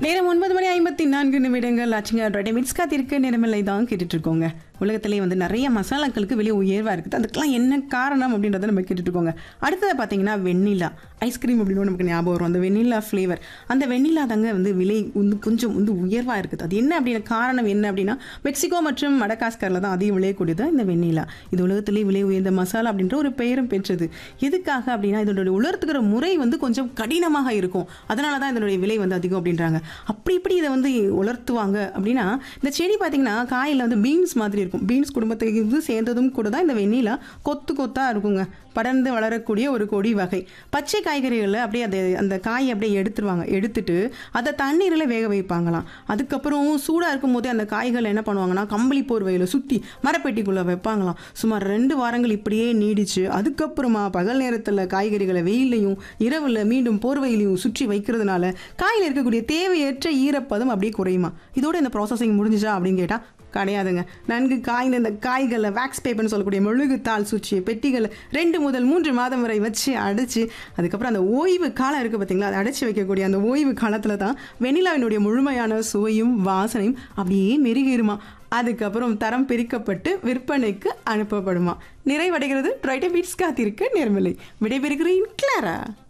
நேரம் ஒன்பது மணி ஐம்பத்தி நான்கு நிமிடங்கள் ஆச்சுங்க ரெடி மிட்ஸ் காத்திருக்க நேரமில்லை தான் கேட்டுட்டு இருக்கோங்க உலகத்திலே வந்து நிறைய மசாலாக்களுக்கு விலை உயர்வாக இருக்குது அதுக்கெல்லாம் என்ன காரணம் அப்படின்றத நம்ம கேட்டுட்டு இருக்கோங்க அடுத்தது பார்த்தீங்கன்னா வெண்ணிலா ஐஸ்கிரீம் அப்படின்னு நமக்கு ஞாபகம் வரும் அந்த வெண்ணிலா ஃப்ளேவர் அந்த வெண்ணிலா தாங்க வந்து விலை வந்து கொஞ்சம் வந்து உயர்வாக இருக்குது அது என்ன அப்படின்னா காரணம் என்ன அப்படின்னா மெக்சிகோ மற்றும் மடகாஸ்கரில் தான் அதிகம் விளையக்கூடியது இந்த வெண்ணிலா இது உலகத்திலே விலை உயர்ந்த மசாலா அப்படின்ற ஒரு பெயரும் பெற்றது எதுக்காக அப்படின்னா இதனுடைய உலர்த்துக்கிற முறை வந்து கொஞ்சம் கடினமாக இருக்கும் அதனால தான் இதனுடைய விலை வந்து அதிகம் அப்படின்றாங்க அப்படி இப்படி இதை வந்து உலர்த்துவாங்க அப்படின்னா இந்த செடி பார்த்தீங்கன்னா காயில் வந்து பீன்ஸ் மாதிரி இருக்கும் பீன்ஸ் குடும்பத்துக்கு இது சேர்ந்ததும் கூட தான் இந்த வெண்ணிலா கொத்து கொத்தாக இருக்குங்க படர்ந்து வளரக்கூடிய ஒரு கொடி வகை பச்சை காய்கறிகளில் அப்படியே அதை அந்த காயை அப்படியே எடுத்துருவாங்க எடுத்துட்டு அதை தண்ணீரில் வேக வைப்பாங்களாம் அதுக்கப்புறம் சூடாக இருக்கும் போதே அந்த காய்களை என்ன பண்ணுவாங்கன்னா கம்பளி போர்வையில் சுற்றி மரப்பெட்டிக்குள்ளே வைப்பாங்களாம் சுமார் ரெண்டு வாரங்கள் இப்படியே நீடிச்சு அதுக்கப்புறமா பகல் நேரத்தில் காய்கறிகளை வெயிலையும் இரவில் மீண்டும் போர்வையிலையும் சுற்றி வைக்கிறதுனால காயில் இருக்கக்கூடிய தேவையற்ற ஈரப்பதம் அப்படியே குறையுமா இதோட இந்த ப்ராசஸிங் முடிஞ்சுச்சா அப்படின்னு கேட்டால் கிடையாதுங்க நன்கு காய்ந்த இந்த காய்களை வேக்ஸ் பேப்பர்னு சொல்லக்கூடிய மெழுகுத்தாள் சுற்றி பெட்டிகளை ரெண்டு முதல் மூன்று மாதம் வரை வச்சு அடைச்சு அதுக்கப்புறம் அந்த ஓய்வு காலம் இருக்குது பார்த்தீங்களா அதை அடைச்சி வைக்கக்கூடிய அந்த ஓய்வு காலத்தில் தான் வெண்ணிலாவினுடைய முழுமையான சுவையும் வாசனையும் அப்படியே மெருகேறுமா அதுக்கப்புறம் தரம் பிரிக்கப்பட்டு விற்பனைக்கு அனுப்பப்படுமா நிறைவடைகிறது ட்ரைட்ட பீட்ஸ் காத்திருக்க நேர்மலை விடைபெறுகிறேன் கிளாரா